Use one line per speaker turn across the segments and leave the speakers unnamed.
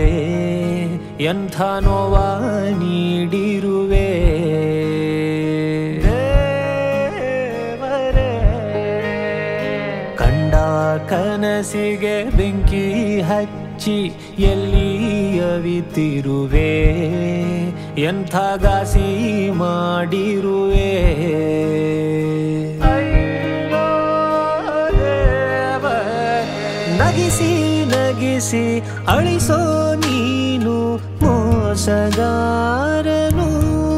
ಎಂಥ ನೋವ ನೀಡಿರುವೆ ದೇವರೇ. ಕಂಡ ಕನಸಿಗೆ ಬೆಂಕಿ ಹಚ್ಚಿ ಎಲ್ಲಿ ಅವಿತಿರುವೆ ಎಂಥ ಗಾಸಿ ಮಾಡಿರುವೆ ಅಯ್ಯೋ ದೇವರೇ. ನಗಿಸಿ ನಗಿಸಿ ಅಳಿಸೋ ನೀನು ಮೋಸಗಾರನು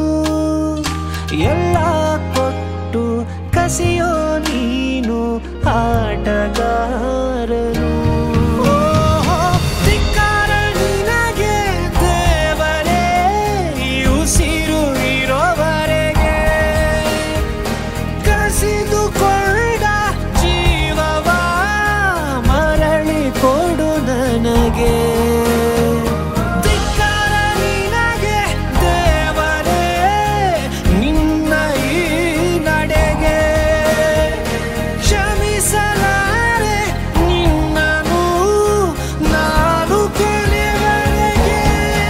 ಎಲ್ಲ ಕೊಟ್ಟು ಕಸಿಯೋ ನೀನು ಆಟಗಾರನು ಓಹೋ, ಧಿಕ್ಕಾರ ನಿನಗೆ ದೇವರೇ, ಈ ಉಸಿರು ಇರೋವರೆಗೆ ಕಸಿದುಕೊಂಡ ಜೀವವ ಮರಳಿ ಕೊಡು ನನಗೆ ಧಿಕ್ಕಾರ ನಿನಗೆ ದೇವರೇ ನಿನ್ನ ಈ ನಡೆಗೆ ಕ್ಷಮಿಸಲಾರೆ ನಿನ್ನನು ನಾನು ಕೊನೆವರೆಗೆ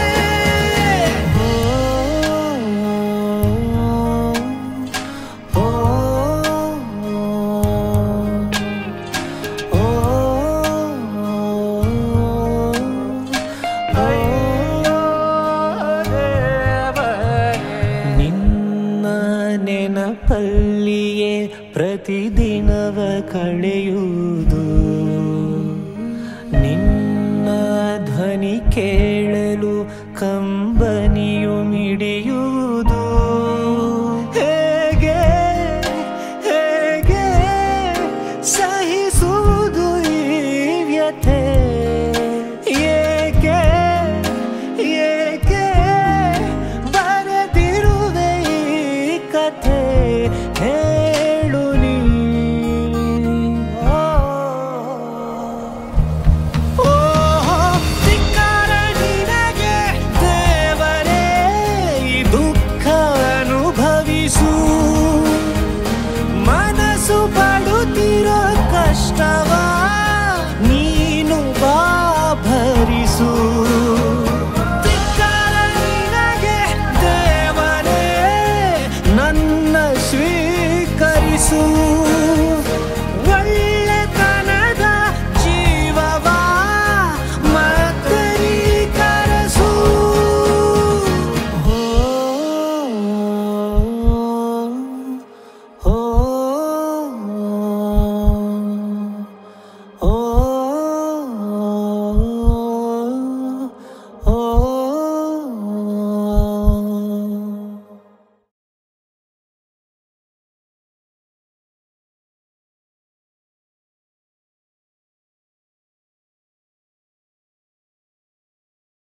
ಓ, ಓ, ನಿನ್ನ ನೆನಪಲ್ಲಿಯೇ ಪ್ರತಿದಿನವ ಕಳೆಯುವುದು ನಿನ್ನ ಧ್ವನಿ ಕೇಳಲು ಕಂಬನಿಯು ಮಿಡಿಯುವುದು